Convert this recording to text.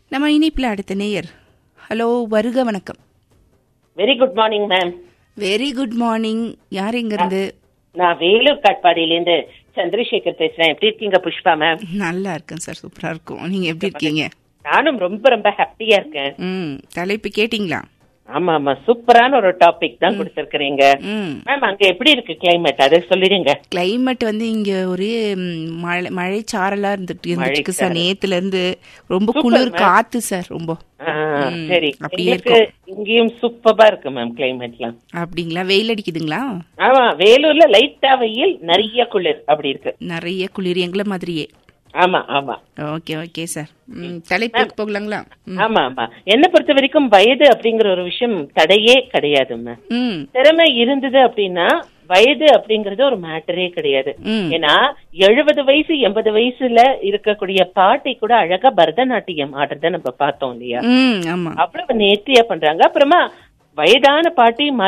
நம்ம இனிப்பில் அடுத்த நேயர் ஹலோ வருக வணக்கம் very good morning ma'am very good morning யார் இருந்து நான் வேலூர் காட்பாடியிலேருந்து சந்திரசேகர் பேசுறேன் எப்படி இருக்கீங்க புஷ்பா மேம் நல்லா இருக்கேன் சார் சூப்பரா இருக்கும் நீங்க எப்படி இருக்கீங்க நானும் ரொம்ப ரொம்ப ஹாப்பியா இருக்கேன் ம் தலைப்பு கேட்டிங்களா ஆமா ஆமா சூப்பரான ஒரு டாபிக் தான் கொடுத்திருக்கிறீங்க ம் மேம் அங்க எப்படி இருக்கு கிளைமேட் அதை சொல்லிடுங்க கிளைமேட் வந்து இங்க ஒரே ம், மழை மழை சாரலா இருந்துட்டு இருந்துச்சு சார் நேத்துல இருந்து ரொம்ப குளிர் காத்து சார் ரொம்ப ஆ, ம், சரி அப்படியே எங்களுக்கு இங்கேயும் சூப்பரா இருக்கு மேம் கிளைமேட்லாம் அப்படிங்களா வெயில் அடிக்குதுங்களா ஆமா வேலூர்ல லைட்டா வெயில் நிறைய குளிர் அப்படி இருக்கு நிறைய குளிர் எங்களை மாதிரியே ஆமா ஆமா ஓகே ஓகே சார் ம், தலைப்புக்கு போகலாங்களா ம். ஆமா ஆமா என்ன பொறுத்த வரைக்கும் வயது அப்படிங்கிற ஒரு விஷயம் தடையே கிடையாது மேம் ம் திறமை இருந்தது அப்படின்னா வயது அப்படிங்கறது ஒரு மேட்டரே கிடையாது ம் ஏன்னா எழுபது வயசு எண்பது வயசுல இருக்கக்கூடிய பாட்டி கூட அழகா பரதநாட்டியம் ஆடுறத நம்ம பார்த்தோம் இல்லையா ம் ஆமா அவ்வளவு நேர்த்தியா பண்றாங்க அப்புறமா வயதான பாட்டி